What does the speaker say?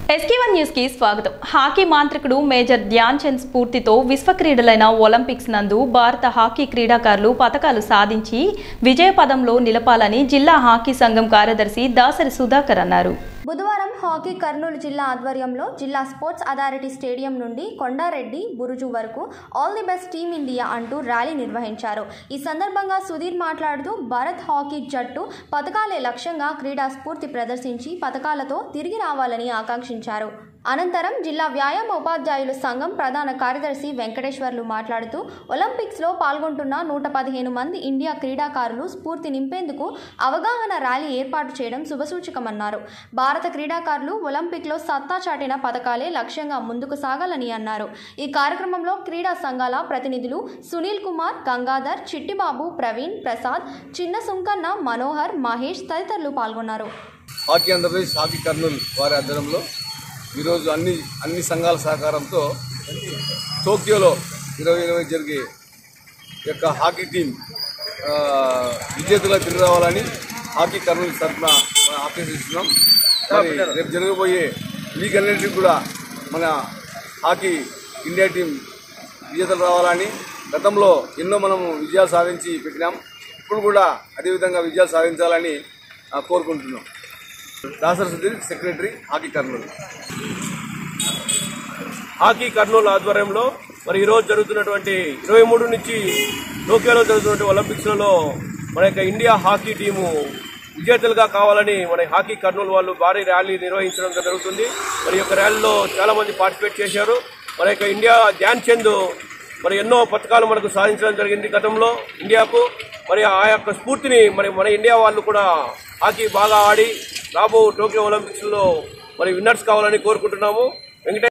ఎస్కేవన్ news కి స్వాగతం hockey మాంత్రికుడు మేజర్ ధ్యాన్ చంద్ స్ఫూర్తితో విశ్వ క్రీడలైన ఒలింపిక్స్ నందు భారత హాకీ క్రీడాకారులు పథకాలు సాధించి విజయ పదంలో నిలపాలని జిల్లా హాకీ సంఘం కార్యదర్శి దాసరి సుధాకర్ అన్నారు బుధవారం హాకీ కర్నూలు జిల్లా ఆధ్వర్యంలో జిల్లా స్పోర్ట్స్ అథారిటీ స్టేడియం నుండి కొండారెడ్డి బురుజు వరకు all the best team India అంటూ ర్యాలీ నిర్వహించారు ఈ సందర్భంగా సుధీర్ మాట్లాడుతూ భారత్ హాకీ జట్టు పథకాలే లక్ష్యంగా క్రీడా స్ఫూర్తి ప్రదర్శించి పథకాలతో తిరిగి రావాలని ఆకాంక్షించారు అనంతరం జిల్లా వ్యాయామ ఉపాధ్యాయుల సంఘం ప్రధాన కార్యదర్శి వెంకటేశ్వర్లు మాట్లాడుతూ ఒలింపిక్స్లో పాల్గొంటున్న నూట పదిహేను మంది ఇండియా క్రీడాకారులు స్ఫూర్తి నింపేందుకు అవగాహన ర్యాలీ ఏర్పాటు చేయడం శుభసూచకమన్నారు భారత క్రీడాకారులు ఒలింపిక్లో సత్తా చాటిన పథకాలే లక్ష్యంగా ముందుకు సాగాలని అన్నారు ఈ కార్యక్రమంలో క్రీడా సంఘాల ప్రతినిధులు సునీల్ కుమార్ గంగాధర్ చిట్టిబాబు ప్రవీణ్ ప్రసాద్ చిన్న సుంకన్న మనోహర్ మహేష్ తదితరులు పాల్గొన్నారు హాకీ ఆంధ్రప్రదేశ్ హాకీ కర్నూలు వారి ఆధ్వర్యంలో ఈరోజు అన్ని అన్ని సంఘాల సహకారంతో టోక్యోలో ఇరవై ఇరవై జరిగే యొక్క హాకీ టీం ఆ, విజేతలుగా తిరిగి రావాలని హాకీ కర్నూలు తరఫున మనం ఆశీర్వదిస్తున్నాం మరి రేపు జరగబోయే లీగ్ అన్నింటికి కూడా మన హాకీ ఇండియా టీం విజేతలు రావాలని గతంలో ఎన్నో మనం విజయాలు సాధించి పెట్టినాం ఇప్పుడు కూడా అదేవిధంగా విజయాలు సాధించాలని ఆ, కోరుకుంటున్నాం Dasari Sudheer secretary hockey Kurnool hockey Kurnool ఆధ్వర్యంలో మరి ఈరోజు జరుగుతున్నటువంటి ఇరవై మూడు నుంచి టోక్యోలో జరుగుతున్నటువంటి ఒలింపిక్స్లలో మన యొక్క ఇండియా హాకీ టీము విజేతలుగా కావాలని మన హాకీ కర్నూలు వాళ్ళు భారీ ర్యాలీ నిర్వహించడం జరుగుతుంది మరి ఈ యొక్క ర్యాలీలో చాలా మంది పార్టిసిపేట్ చేశారు మన యొక్క ఇండియా ధ్యాన్ చంద్ మరి ఎన్నో పథకాలు మనకు సాధించడం జరిగింది గతంలో ఇండియాకు మరి ఆ యొక్క స్ఫూర్తిని మరి మన ఇండియా వాళ్ళు కూడా హాకీ బాగా ఆడి రాబో టోక్యో ఒలింపిక్స్లో మరి విన్నర్స్ కావాలని కోరుకుంటున్నాము వెంకటే